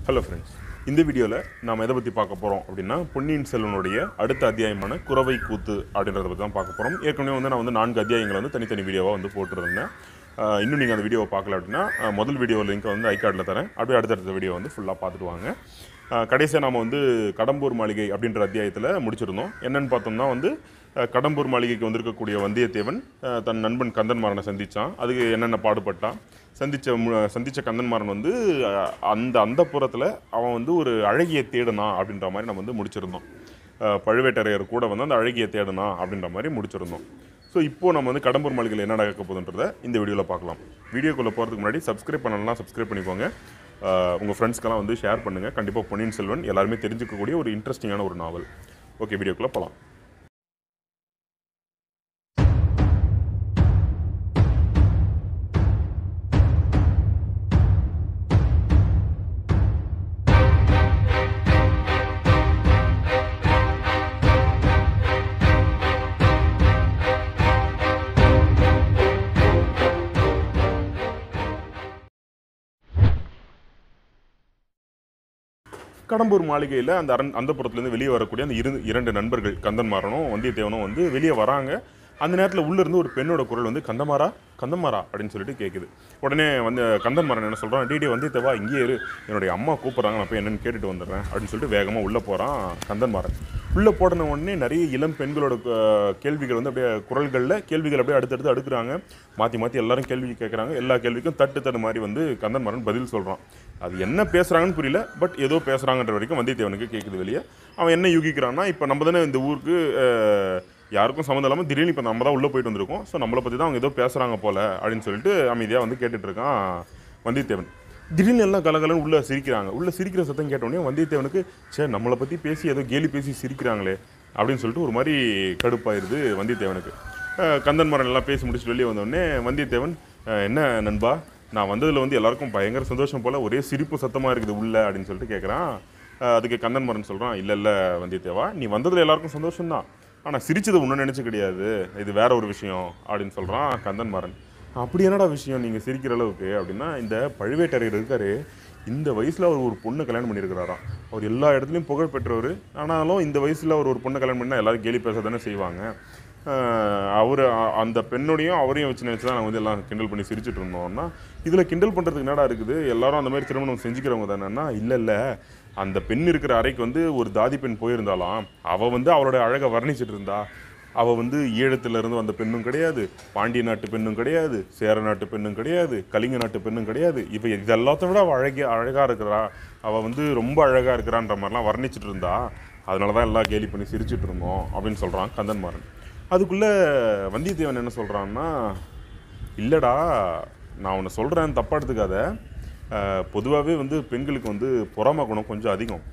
hello friends இந்த வீடியோவில் நாம் எதை பற்றி பார்க்க போகிறோம் அப்படின்னா பொன்னியின் செல்வனுடைய அடுத்த அத்தியாயமான குறவை கூத்து அப்படின்றத பற்றி தான் பார்க்க போகிறோம் ஏற்கனவே வந்து நான் வந்து நான்கு அத்தியாயங்களை வந்து தனித்தனி வீடியோவாக வந்து போட்டிருந்தேன் ஆஹ் இன்னும் நீங்கள் அந்த வீடியோவை பார்க்கல அப்படின்னா ஆஹ் முதல் வீடியோ லிங்க் வந்து ஐகார்டில் தரேன் அப்படியே அடுத்தடுத்த வீடியோ வந்து ஃபுல்லாக பார்த்துட்டு வாங்க கடைசியாக நாம் வந்து கடம்பூர் மாளிகை அப்படின்ற அத்தியாயத்தில் முடிச்சிருந்தோம் என்னன்னு பார்த்தோம்னா வந்து அஹ், கடம்பூர் மாளிகைக்கு வந்திருக்கக்கூடிய வந்தியத்தேவன் அஹ், தன் நண்பன் கந்தன்மாறனை சந்தித்தான் அதுக்கு என்னென்ன பாடுபட்டான் சந்திச்ச மு- சந்திச்ச கந்தன்மாறன் வந்து அஹ், அந்த அந்த புறத்தில் அவன் வந்து ஒரு அழகிய தேடுனா அப்படின்ற மாதிரி நம்ம வந்து முடிச்சிருந்தோம் அஹ், பழுவேட்டரையர் கூட வந்து அந்த அழகிய தேடுனா அப்படின்ற மாதிரி முடிச்சிருந்தோம் ஸோ இப்போ நம்ம வந்து கடம்பூர் மாளிகையில் என்ன நடக்க போகுதுன்றதை இந்த வீடியோவில் பார்க்கலாம் வீடியோக்குள்ளே போகிறதுக்கு முன்னாடி சப்ஸ்கிரைப் பண்ணலாம் சப்ஸ்கிரைப் பண்ணிக்கோங்க அஹ், உங்கள் ஃப்ரெண்ட்ஸ்க்கெல்லாம் வந்து ஷேர் பண்ணுங்கள் கண்டிப்பாக பொன்னியின் செல்வன் எல்லாருமே தெரிஞ்சுக்கக்கூடிய ஒரு இன்ட்ரெஸ்டிங்கான ஒரு நாவல் ஓகே வீடியோக்குள்ளே போகலாம் கடம்பூர் மாளிகையில் அந்த அரண் அந்த புறத்துலேருந்து வெளியே வரக்கூடிய அந்த இரு இரண்டு நண்பர்கள் கந்தன்மாறனும் வந்தியத்தேவனும் வந்து வெளியே வராங்க அந்த நேரத்தில் உள்ளேருந்து ஒரு பெண்ணோட குரல் வந்து கந்தமாரா கந்தமாரா அப்படின்னு சொல்லிட்டு கேட்குது உடனே வந்து கந்தன்மாறன் என்ன சொல்கிறான் டிடி வந்தியத்தேவா இங்கேயே இரு என்னுடைய அம்மா கூப்பிட்றாங்க நான் போய் என்னன்னு கேட்டுட்டு வந்துடுறேன் அப்படின்னு சொல்லிட்டு வேகமாக உள்ளே போகிறான் கந்தன்மாறன் உள்ளே போடன உடனே நிறைய இளம் பெண்களோட அஹ், கேள்விகள் வந்து அப்படியே குரல்களில் கேள்விகள் அப்படியே அடுத்தடுத்து அடுக்குறாங்க மாற்றி மாற்றி எல்லாரும் கேள்வி கேட்குறாங்க எல்லா கேள்விக்கும் தட்டு தட்டு மாதிரி வந்து கந்தன்மாறன் பதில் சொல்கிறான் அது என்ன பேசுகிறாங்கன்னு புரியல பட் ஏதோ பேசுகிறாங்கன்ற வரைக்கும் வந்தியத்தேவனுக்கு கேட்குது வெளியே அவன் என்ன யூகிக்கிறான்னா இப்போ நம்ம தானே இந்த ஊருக்கு அஹ், யாருக்கும் சம்மந்தம் இல்லாமல் திடீர்னு இப்போ நம்ம தான் உள்ளே போயிட்டு வந்திருக்கோம் ஸோ நம்மளை பற்றி தான் அவங்க ஏதோ பேசுகிறாங்க போல அப்படின்னு சொல்லிட்டு அமைதியாக வந்து கேட்டுட்டு இருக்கான் வந்தியத்தேவன் திடீர்னு எல்லாம் கலகலன்னு உள்ளே சிரிக்கிறாங்க உள்ளே சிரிக்கிற சத்தம் கேட்டோடனே வந்தியத்தேவனுக்கு சே நம்மளை பற்றி பேசி ஏதோ கேலி பேசி சிரிக்கிறாங்களே அப்படின்னு சொல்லிட்டு ஒரு மாதிரி கடுப்பாயிருது வந்தியத்தேவனுக்கு அஹ், கந்தன்மாறன் எல்லாம் பேசி முடிச்சுட்டு வெளியே வந்தோடனே வந்தியத்தேவன் அஹ், என்ன நண்பா நான் வந்ததில் வந்து எல்லாருக்கும் பயங்கர சந்தோஷம் போல் ஒரே சிரிப்பு சத்தமாக இருக்குது உள்ள அப்படின்னு சொல்லிட்டு கேட்குறான் அதுக்கு கந்தன்மாறன் சொல்கிறான் இல்லை இல்லை வந்தியத்தேவா நீ வந்ததில் எல்லாருக்கும் சந்தோஷம்தான் ஆனால் சிரிச்சது ஒன்றும் நினச்சி கிடையாது இது வேற ஒரு விஷயம் அப்படின்னு சொல்கிறான் கந்தன்மாறன் அப்படி என்னடா விஷயம் நீங்கள் சிரிக்கிற அளவுக்கு அப்படின்னா இந்த பழுவேட்டரையர் இருக்காரு இந்த வயசில் அவர் ஒரு பொண்ணை கல்யாணம் பண்ணியிருக்கிறாராம் அவர் எல்லா இடத்துலையும் புகழ் பெற்றவர் ஆனாலும் இந்த வயசில் அவர் ஒரு பொண்ணை கல்யாணம் பண்ணால் எல்லாரும் கேலி பேச தானே செய்வாங்க அவர் அந்த பெண்ணுடையும் அவரையும் வச்சு நினச்சி தான் நாங்கள் வந்து எல்லாம் கிண்டல் பண்ணி சிரிச்சிட்டு இருந்தோம்னா இதில் கிண்டல் பண்ணுறதுக்கு என்னடா இருக்குது எல்லாரும் அந்த மாதிரி திருமணம் செஞ்சுக்கிறவங்க தானேன்னா இல்லை இல்லை அந்த பெண் இருக்கிற அறைக்கு வந்து ஒரு தாதி பெண் போயிருந்தாலாம் அவள் வந்து அவளோட அழகை வர்ணிச்சிட்டு இருந்தா அவள் வந்து ஈழத்துல இருந்து வந்த பெண்ணும் கிடையாது பாண்டிய நாட்டு பெண்ணும் கிடையாது சேர நாட்டு பெண்ணும் கிடையாது கலிங்க நாட்டு பெண்ணும் கிடையாது இப்போ இது எல்லாத்த விட அவள் அழகிய அழகாக இருக்கிறா அவள் வந்து ரொம்ப அழகாக இருக்கிறான்ற மாதிரிலாம் வர்ணிச்சிட்டு இருந்தா அதனால தான் எல்லாம் கேலி பண்ணி சிரிச்சிட்டு இருந்தோம் அப்படின்னு சொல்கிறான் கந்தன்மாறன் அதுக்குள்ளே வந்தியத்தேவன் என்ன சொல்கிறான்னா இல்லைடா நான் உன்னை சொல்கிறேன் தப்பா எடுத்துக்காத பொதுவாகவே வந்து பெண்களுக்கு வந்து பொறாமை குணம் கொஞ்சம் அதிகம்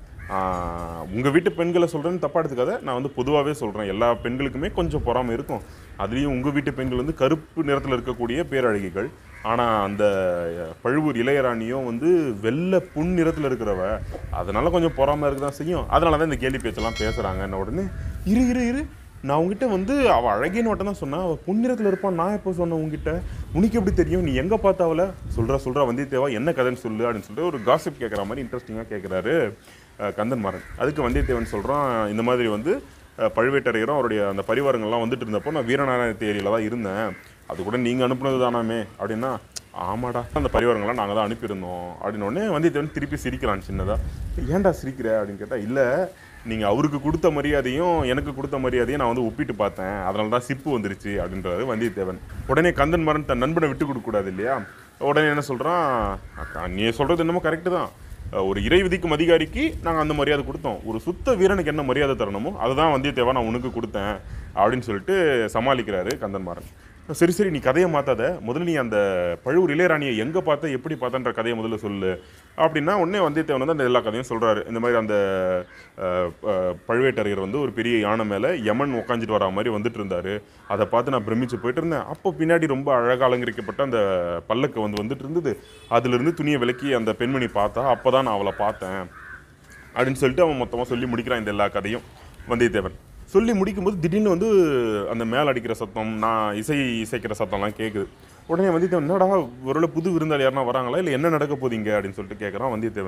உங்கள் வீட்டு பெண்களை சொல்கிறேன்னு தப்பா எடுத்துக்காத நான் வந்து பொதுவாகவே சொல்கிறேன் எல்லா பெண்களுக்குமே கொஞ்சம் பொறாமை இருக்கும் அதுலேயும் உங்கள் வீட்டு பெண்கள் வந்து கருப்பு நிறத்தில் இருக்கக்கூடிய பேரழகிகள் ஆனால் அந்த பழுவூர் இளையராணியும் வந்து வெள்ளை புன் நிறத்தில் இருக்கிறவ அதனால கொஞ்சம் பொறாமை இருக்க தான் செய்யும் அதனால தான் இந்த கேலி பேச்செல்லாம் பேசுகிறாங்க உடனே இரு இரு இரு நான் உங்ககிட்ட வந்து அவள் அழகின்னு மட்டும் தான் சொன்னேன் அவள் புண்ணிரத்தில் இருப்பான் நான் எப்போ சொன்னேன் உங்ககிட்ட உனக்கு எப்படி தெரியும் நீ எங்கே பார்த்த அவளை சொல்கிறா சொல்கிறா வந்தியத்தேவா என்ன கதைன்னு சொல்லு அப்படின்னு சொல்லிட்டு ஒரு காசிப் கேட்குற மாதிரி இன்ட்ரெஸ்டிங்காக கேட்குறாரு கந்தன்மாறன் அதுக்கு வந்தியத்தேவன் சொல்கிறான் இந்த மாதிரி வந்து அஹ், பழுவேட்டரையரும் அவருடைய அந்த பரிவாரங்கள்லாம் வந்துட்டு இருந்தப்போ நான் வீரநாராயண தேரியில் தான் இருந்தேன் அது கூட நீங்கள் அனுப்புனது தானாமே அப்படின்னா ஆமாடா அந்த பரிவாரங்கள்லாம் நாங்கள் தான் அனுப்பியிருந்தோம் அப்படின்னு உடனே வந்தியத்தேவன் திருப்பி சிரிக்கிறான் சின்னதாக ஏன்டா சிரிக்கிற அப்படின்னு கேட்டால் இல்லை நீங்கள் அவருக்கு கொடுத்த மரியாதையும் எனக்கு கொடுத்த மரியாதையும் நான் வந்து ஒப்பிட்டு பார்த்தேன் அதனால தான் சிப்பு வந்துருச்சு அப்படின்றாரு வந்தியத்தேவன் உடனே கந்தன்மாறன் தன் நண்பனை விட்டு கொடுக்கக்கூடாது இல்லையா உடனே என்ன சொல்கிறான் அக்கா நீ சொல்கிறது என்னமோ கரெக்டு தான் அஹ் ஒரு இறை விதிக்கும் அதிகாரிக்கு நாங்கள் அந்த மரியாதை கொடுத்தோம் ஒரு சுத்த வீரனுக்கு என்ன மரியாதை தரணுமோ அதை தான் வந்தியத்தேவா நான் உனக்கு கொடுத்தேன் அப்படின்னு சொல்லிட்டு சமாளிக்கிறாரு கந்தன்மாறன் சரி சரி நீ கதையை மாத்தாத முதல்ல நீ அந்த பழுவூர் இளையராணியை எங்கே பார்த்த எப்படி பார்த்தன்ற கதையை முதல்ல சொல்லு அப்படின்னா உடனே வந்தியத்தேவன் வந்து அந்த எல்லா கதையும் சொல்கிறாரு இந்த மாதிரி அந்த அஹ், அஹ், பழுவேட்டரையர் வந்து ஒரு பெரிய யானை மேலே யமன் உக்காந்துட்டு வரா மாதிரி வந்துட்டு இருந்தார் அதை பார்த்து நான் பிரமிச்சு போயிட்டு இருந்தேன் அப்போ பின்னாடி ரொம்ப அழகாக அலங்கரிக்கப்பட்ட அந்த பல்லக்கு வந்து வந்துட்டு இருந்தது அதுலேருந்து துணியை விலக்கி அந்த பெண்மணி பார்த்தா அப்போ தான் நான் அவளை பார்த்தேன் அப்படின்னு சொல்லிட்டு அவன் மொத்தமாக சொல்லி முடிக்கிறான் இந்த எல்லா கதையும் வந்தியத்தேவன் சொல்லி முடிக்கும்போது திடீர்னு வந்து அந்த மேல் அடிக்கிற சத்தம் நான் இசை இசைக்கிற சத்தம்லாம் கேட்குது உடனே வந்தியத்தேவன் என்னடா ஒருவேளை புது விருந்தாளி யாருனா வராங்களா இல்லை என்ன நடக்க போதீங்க அப்படின்னு சொல்லிட்டு கேட்குறான் வந்தியத்தேவன்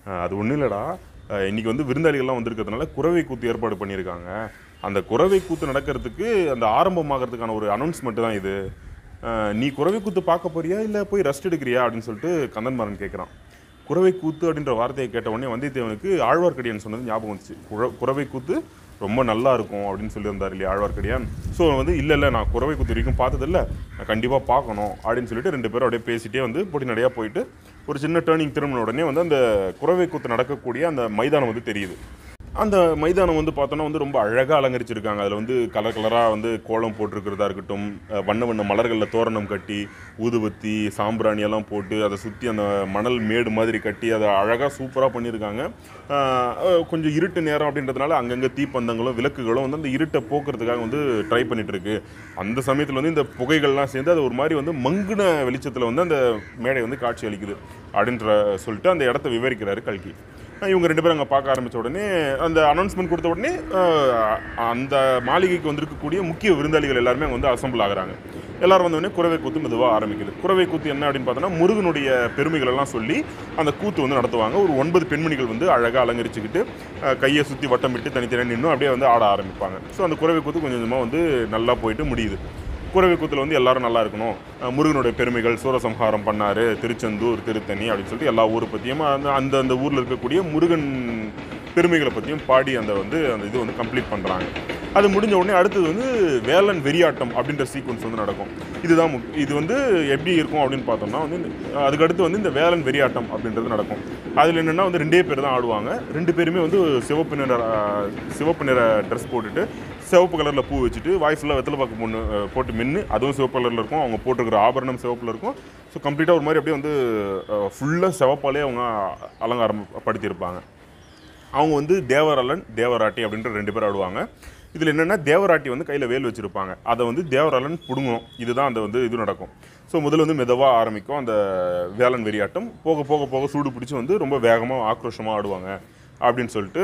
அஹ், அது ஒன்றும் இல்லைடா அஹ், இன்னைக்கு வந்து விருந்தாளிகள்லாம் வந்திருக்கிறதுனால குறவை கூத்து ஏற்பாடு பண்ணியிருக்காங்க அந்த குறவை கூத்து நடக்கிறதுக்கு அந்த ஆரம்பமாகறதுக்கான ஒரு அனௌன்ஸ்மெண்ட் தான் இது அஹ், நீ குறவை கூத்து பார்க்க போறியா இல்லை போய் ரெஸ்ட் எடுக்கிறியா அப்படின்னு சொல்லிட்டு கந்தன்மாறன் கேட்குறான் குறவை கூத்து அப்படின்ற வார்த்தையை கேட்ட உடனே வந்தியத்தேவனுக்கு ஆழ்வார்க்கடியான் சொன்னது ஞாபகம் வந்துச்சு குற குறவை கூத்து ரொம்ப நல்லா இருக்கும் அப்படின்னு சொல்லியிருந்தார் இல்லையா ஆழ்வார்க்கடியான் ஸோ வந்து இல்லை இல்லை நான் குறவை கூத்து வரைக்கும் பார்த்ததில்ல நான் கண்டிப்பாக பார்க்கணும் அப்படின்னு சொல்லிட்டு ரெண்டு பேரும் அப்படியே பேசிட்டே வந்து பொடி நடையாக போயிட்டு ஒரு சின்ன டேர்னிங் திரும்பின உடனே வந்து அந்த குறவை கூத்து நடக்கக்கூடிய அந்த மைதானம் வந்து தெரியுது அந்த மைதானம் வந்து பார்த்தோன்னா வந்து ரொம்ப அழகாக அலங்கரிச்சிருக்காங்க அதில் வந்து கலர் கலராக வந்து கோலம் போட்டிருக்கிறதா இருக்கட்டும் அஹ் வண்ண வண்ண மலர்களில் தோரணம் கட்டி ஊதுபத்தி சாம்பிராணி எல்லாம் போட்டு அதை சுற்றி அந்த மணல் மேடு மாதிரி கட்டி அதை அழகாக சூப்பராக பண்ணியிருக்காங்க அஹ் அஹ் கொஞ்சம் இருட்டு நேரம் அப்படின்றதுனால அங்கங்கே தீப்பந்தங்களும் விளக்குகளும் வந்து அந்த இருட்டை போக்குறதுக்காக வந்து ட்ரை பண்ணிட்டு இருக்கு அந்த சமயத்தில் வந்து இந்த புகைகள்லாம் சேர்ந்து அது ஒரு மாதிரி வந்து மங்குன வெளிச்சத்தில் வந்து அந்த மேடை வந்து காட்சி அளிக்குது அப்படின்ற சொல்லிட்டு அந்த இடத்த விவரிக்கிறாரு கல்கி அஹ் இவங்க ரெண்டு பேரும் அங்கே பார்க்க ஆரம்பித்த உடனே அந்த அனௌன்ஸ்மெண்ட் கொடுத்த உடனே அஹ், அந்த மாளிகைக்கு வந்திருக்கக்கூடிய முக்கிய விருந்தாளிகள் எல்லாருமே அங்கே வந்து அசம்பிள் ஆகுறாங்க எல்லாரும் வந்த உடனே குறவை கூத்து மெதுவாக ஆரம்பிக்குது குறவை கூத்து என்ன அப்படின்னு பார்த்தோன்னா முருகனுடைய பெருமைகள் எல்லாம் சொல்லி அந்த கூத்து வந்து நடத்துவாங்க ஒரு ஒன்பது பெண்மணிகள் வந்து அழகாக அலங்கரிச்சுக்கிட்டு அஹ், கையை சுற்றி வட்டம் விட்டு தனித்தனியாக நின்று அப்படியே வந்து ஆட ஆரம்பிப்பாங்க ஸோ அந்த குறவை கூத்து கொஞ்சம் கொஞ்சமாக வந்து நல்லா போயிட்டு முடியுது குறவை கூத்தில் வந்து எல்லாரும் நல்லா இருக்கணும் அஹ் முருகனுடைய பெருமைகள் சூரசம்ஹாரம் பண்ணாரு திருச்செந்தூர் திருத்தணி அப்படின்னு சொல்லிட்டு எல்லா ஊரை பற்றியும் அந்த அந்த அந்த ஊரில் இருக்கக்கூடிய முருகன் பெருமைகளை பற்றியும் பாடி அந்த வந்து அந்த இது வந்து கம்ப்ளீட் பண்ணுறாங்க அது முடிஞ்ச உடனே அடுத்தது வந்து வேலன் வெறியாட்டம் அப்படின்ற சீக்வன்ஸ் வந்து நடக்கும் இதுதான் முக்- இது வந்து எப்படி இருக்கும் அப்படின்னு பார்த்தோம்னா வந்து இந்த- அதுக்கடுத்து வந்து இந்த வேலன் வெறியாட்டம் அப்படின்றது நடக்கும் அதில் என்னென்னா வந்து ரெண்டே பேர் தான் ஆடுவாங்க ரெண்டு பேருமே வந்து சிவப்பு நிற அஹ், சிவப்பு நிற ட்ரெஸ் போட்டுட்டு சிவப்பு கலரில் பூ வச்சுட்டு வாய் ஃபுல்லாக வெத்தலை பாக்கு பொண்ணு அஹ், போட்டு மின்னு அதுவும் சிவப்பு கலரில் இருக்கும் அவங்க போட்டிருக்கிற ஆபரணம் சிவப்பில் இருக்கும் ஸோ கம்ப்ளீட்டாக ஒரு மாதிரி அப்படியே வந்து ஃபுல்லாக சிவப்பாலே அவங்க அலங்காரம் படுத்தியிருப்பாங்க அவங்க வந்து தேவரலன் தேவராட்டி அப்படின்ற ரெண்டு பேர் ஆடுவாங்க இதில் என்னென்னா தேவராட்டி வந்து கையில் வேல் வச்சுருப்பாங்க அதை வந்து தேவரலன் பிடுங்கணும் இதுதான் அந்த வந்து இது நடக்கும் ஸோ முதல்ல வந்து மெதுவாக ஆரம்பிக்கும் அந்த வேலன் வெறியாட்டம் போக போக போக சூடு பிடிச்சி வந்து ரொம்ப வேகமாக ஆக்ரோஷமாக ஆடுவாங்க அப்படின்னு சொல்லிட்டு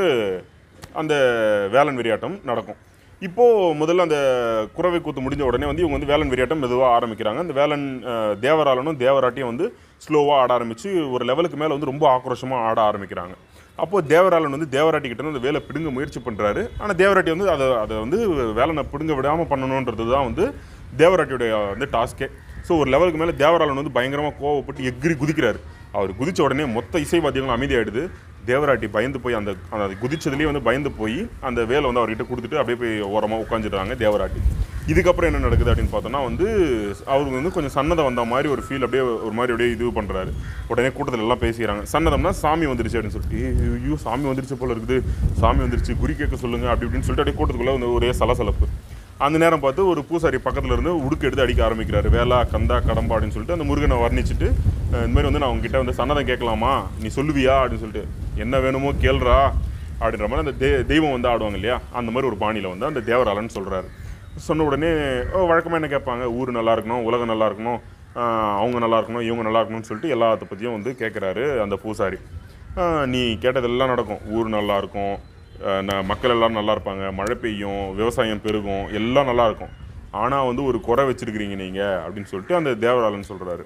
அந்த வேலன் வெறியாட்டம் நடக்கும் இப்போது முதல்ல அந்த குறவை கூத்து முடிஞ்ச உடனே வந்து இவங்க வந்து வேலன் வெறியாட்டம் மெதுவாக ஆரம்பிக்கிறாங்க அந்த வேலன் அஹ், தேவராளனும் தேவராட்டியும் வந்து ஸ்லோவாக ஆட ஆரம்பித்து ஒரு லெவலுக்கு மேலே வந்து ரொம்ப ஆக்ரோஷமாக ஆட ஆரம்பிக்கிறாங்க அப்போது தேவராளன் வந்து தேவராட்டி கிட்ட இருந்து அந்த வேலை பிடுங்க முயற்சி பண்ணுறாரு ஆனால் தேவராட்டி வந்து அதை அதை வந்து வேலனை பிடுங்க விடாமல் பண்ணணுன்றது தான் வந்து தேவராட்டியுடைய வந்து டாஸ்கே ஸோ ஒரு லெவலுக்கு மேலே தேவராளன் வந்து பயங்கரமாக கோவப்பட்டு எகிரி குதிக்கிறாரு அவர் குதிச்ச உடனே மொத்த இசைவாத்தியங்களும் அமைதியாயிடுது தேவராட்டி பயந்து போய் அந்த அந்த குதிச்சதுலேயே வந்து பயந்து போய் அந்த வேலை வந்து அவர்கிட்ட கொடுத்துட்டு அப்படியே போய் ஓரமாக உட்காந்துடுறாங்க தேவராட்டி இதுக்கப்புறம் என்ன நடக்குது அப்படின்னு பார்த்தோன்னா வந்து அவருக்கு வந்து கொஞ்சம் சன்னதம் வந்த மாதிரி ஒரு ஃபீல் அப்படியே ஒரு மாதிரி அப்படியே இது பண்ணுறாரு உடனே கூட்டத்தில் எல்லாம் பேசிக்கிறாங்க சன்னதம்னா சாமி வந்துருச்சு அப்படின்னு சொல்லிட்டு "ஏய், ஐயோ சாமி வந்துருச்சு போல இருக்குது சாமி வந்துருச்சு குறி கேட்க சொல்லுங்க அப்படி இப்படின்னு சொல்லிட்டு அப்படியே கூட்டத்துக்குள்ளே வந்து ஒரே சலசலப்பு அந்த நேரம் பார்த்து ஒரு பூசாரி பக்கத்துல இருந்து உடுக்கு எடுத்து அடிக்க ஆரம்பிக்கிறாரு வேலா கந்தா கடம்பா அப்படின்னு சொல்லிட்டு அந்த முருகனை வர்ணிச்சுட்டு அஹ் இந்த மாதிரி வந்து நான் உங்ககிட்ட வந்து சன்னதம் கேட்கலாமா நீ சொல்லுவியா அப்படின்னு சொல்லிட்டு என்ன வேணுமோ கேள்றா அப்படின்ற மாதிரி அந்த தெ- தெய்வம் வந்து ஆடுவாங்க இல்லையா அந்த மாதிரி ஒரு பாணியில் வந்து அந்த தேவராளன் சொல்றாரு சொன்ன உடனே வழக்கமாக என்ன கேட்பாங்க ஊர் நல்லா இருக்கணும் உலகம் நல்லா இருக்கணும் ஆஹ் அவங்க நல்லா இருக்கணும் இவங்க நல்லா இருக்கணும்னு சொல்லிட்டு எல்லாத்த பற்றியும் வந்து கேட்குறாரு அந்த பூசாரி ஆஹ் நீ கேட்டதெல்லாம் நடக்கும் ஊர் நல்லா இருக்கும் ஆஹ் ந- மக்கள் எல்லாரும் நல்லா இருப்பாங்க மழை பெய்யும் விவசாயம் பெருகும் எல்லாம் நல்லா இருக்கும் ஆனால் வந்து ஒரு குறை வச்சிருக்கிறீங்க நீங்கள் அப்படின்னு சொல்லிட்டு அந்த தேவராளன் சொல்கிறாரு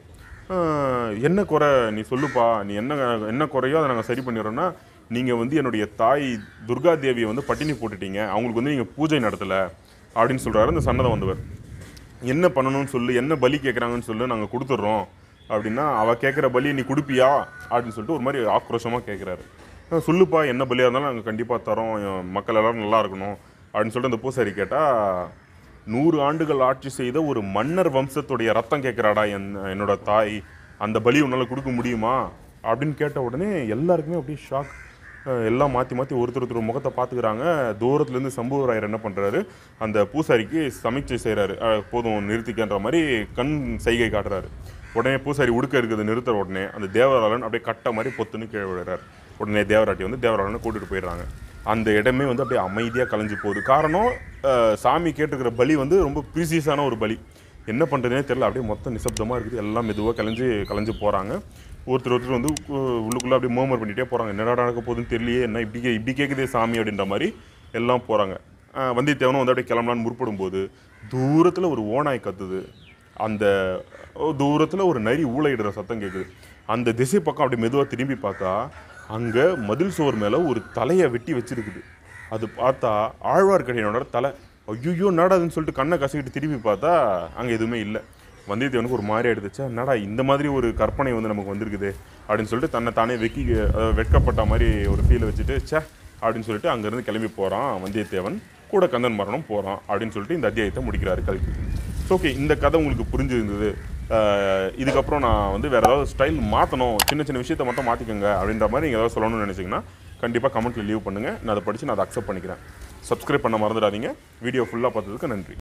என்ன குறை நீ சொல்லுப்பா நீ என்ன என்ன குறையோ அதை நாங்கள் சரி பண்ணிடுறோன்னா நீங்கள் வந்து என்னுடைய தாய் துர்கா தேவியை வந்து பட்டினி போட்டுட்டீங்க அவங்களுக்கு வந்து நீங்கள் பூஜை நடத்தலை அப்படின்னு சொல்கிறாரு அந்த சன்னதம் வந்தவர் என்ன பண்ணணும்னு சொல்லு என்ன பலி கேட்குறாங்கன்னு சொல்லு நாங்கள் கொடுத்துட்றோம் அப்படின்னா அவள் கேட்குற பலி நீ கொடுப்பியா அப்படின்னு சொல்லிட்டு ஒரு மாதிரி ஆக்ரோஷமாக கேட்குறாரு சொல்லுப்பா என்ன பலியாக இருந்தாலும் நாங்கள் கண்டிப்பாக தரோம் என் மக்கள் எல்லாரும் நல்லா இருக்கணும் அப்படின்னு சொல்லிட்டு அந்த பூசாரி கேட்டால் நூறு ஆண்டுகள் ஆட்சி செய்த ஒரு மன்னர் வம்சத்துடைய ரத்தம் கேட்குறாடா என் என்னோட தாய் அந்த பலி உன்னால் கொடுக்க முடியுமா அப்படின்னு கேட்ட உடனே எல்லாருக்குமே அப்படியே ஷாக் எல்லாம் மாற்றி மாற்றி ஒருத்தர் ஒருத்தர் முகத்தை பார்த்துக்கிறாங்க தூரத்துலேருந்து சம்புவராயர் என்ன பண்ணுறாரு அந்த பூசாரிக்கு சமீட்சை செய்கிறாரு போதும் நிறுத்திக்கன்ற மாதிரி கண் சைகை காட்டுறாரு உடனே பூசாரி உடுக்க இருக்கிறது நிறுத்துற உடனே அந்த தேவராளன் அப்படியே கட்ட மாதிரி பொத்துன்னு கீழே விழுறாரு உடனே தேவராட்டி வந்து தேவராளனை கூட்டிகிட்டு போயிடுறாங்க அந்த இடமே வந்து அப்படியே அமைதியாக கலைஞ்சு போகுது காரணம் அஹ், சாமி கேட்டிருக்கிற பலி வந்து ரொம்ப ப்ரீசியஸான ஒரு பலி என்ன பண்ணுறதுனே தெரியல அப்படியே மொத்தம் நிசப்தமாக இருக்குது எல்லாம் மெதுவாக கலைஞ்சு கலைஞ்சு போகிறாங்க ஒருத்தர் ஒருத்தர் வந்து உ- உள்ளுக்குள்ளே அப்படியே மோமர் பண்ணிகிட்டே போகிறாங்க என்னடா நடக்க போகுதுன்னு தெரியலையே என்ன இப்படி கே- இப்படி கேட்குதே சாமி அப்படின்ற மாதிரி எல்லாம் போகிறாங்க வந்தியத்தேவனும் வந்து அப்படியே கிளம்பலான்னு முற்படும் போது தூரத்தில் ஒரு ஓநாய் கத்துது அந்த தூரத்தில் ஒரு நரி ஊளையிடுற சத்தம் கேட்குது அந்த திசை பக்கம் அப்படியே மெதுவாக திரும்பி பார்த்தா அங்கே மதில் சுவர் மேலே ஒரு தலையை வெட்டி வச்சிருக்குது அது பார்த்தா ஆழ்வார்க்கடியானோட தலை ஐயோ என்னடாதுன்னு சொல்லிட்டு கண்ணை கசக்கிட்டு திரும்பி பார்த்தா அங்கே எதுவுமே இல்லை வந்தியத்தேவனுக்கு ஒரு மாதிரி ஆயிடுச்சு என்னடா இந்த மாதிரி ஒரு கற்பனை வந்து நமக்கு வந்திருக்குது அப்படின்னு சொல்லிட்டு தன்னை தானே வெக்கி அதாவது வெட்கப்பட்ட மாதிரி ஒரு ஃபீல் வச்சுட்டு ச்சே அப்படின்னு சொல்லிட்டு அங்கேருந்து கிளம்பி போகிறான் வந்தியத்தேவன் கூட கந்தன் மரணம் போகிறான் அப்படின்னு சொல்லிட்டு இந்த அத்தியாயத்தை முடிக்கிறாரு கல்கி ஓகே இந்த கதை உங்களுக்கு புரிஞ்சிருந்தது அஹ் இதுக்கப்புறம் நான் வந்து வேறு ஏதாவது ஸ்டைல் மாற்றணும் சின்ன சின்ன விஷயத்த மட்டும் மாற்றிக்கோங்க அப்படின்ற மாதிரி நீங்கள் ஏதாவது சொல்லணும்னு நினச்சிங்கன்னா கண்டிப்பாக கமெண்ட்டில் லீவ் பண்ணுங்கள் நான் அதை படித்து நான் அதை அக்செப்ட் பண்ணிக்கிறேன் சப்ஸ்கிரைப் பண்ண மறந்துடாதீங்க வீடியோ ஃபுல்லாக பார்த்ததுக்கு நன்றி